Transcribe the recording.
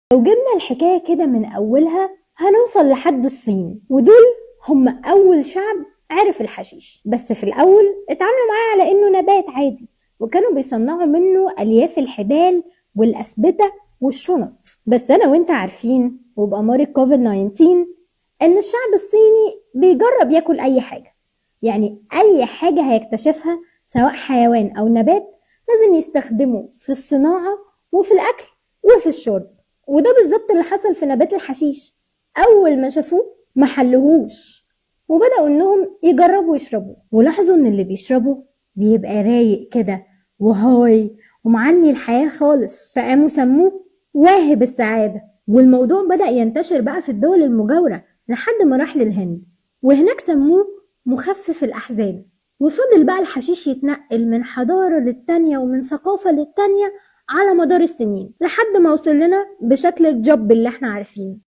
لو جبنا الحكاية كده من أولها هنوصل لحد الصين ودول هم أول شعب عرف الحشيش بس في الأول اتعاملوا معاه على إنه نبات عادي وكانوا بيصنعوا منه ألياف الحبال والأسبتة والشنط بس أنا وإنت عارفين وبأمارة كوفيد 19 إن الشعب الصيني بيجرب ياكل أي حاجة يعني أي حاجة هيكتشفها سواء حيوان أو نبات لازم يستخدمه في الصناعة وفي الأكل وفي الشرب وده بالظبط اللي حصل في نبات الحشيش أول ما شافوه ما حلهوش وبدأوا إنهم يجربوا يشربوه ولاحظوا إن اللي بيشربه بيبقى رايق كده وهاي ومعلي الحياة خالص فقاموا سموه واهب السعادة والموضوع بدأ ينتشر بقى في الدول المجاورة لحد ما راح للهند وهناك سموه مخفف الأحزان وفضل بقى الحشيش يتنقل من حضارة للتانية ومن ثقافة للتانية على مدار السنين لحد ما وصل لنا بشكل الجب اللي احنا عارفينه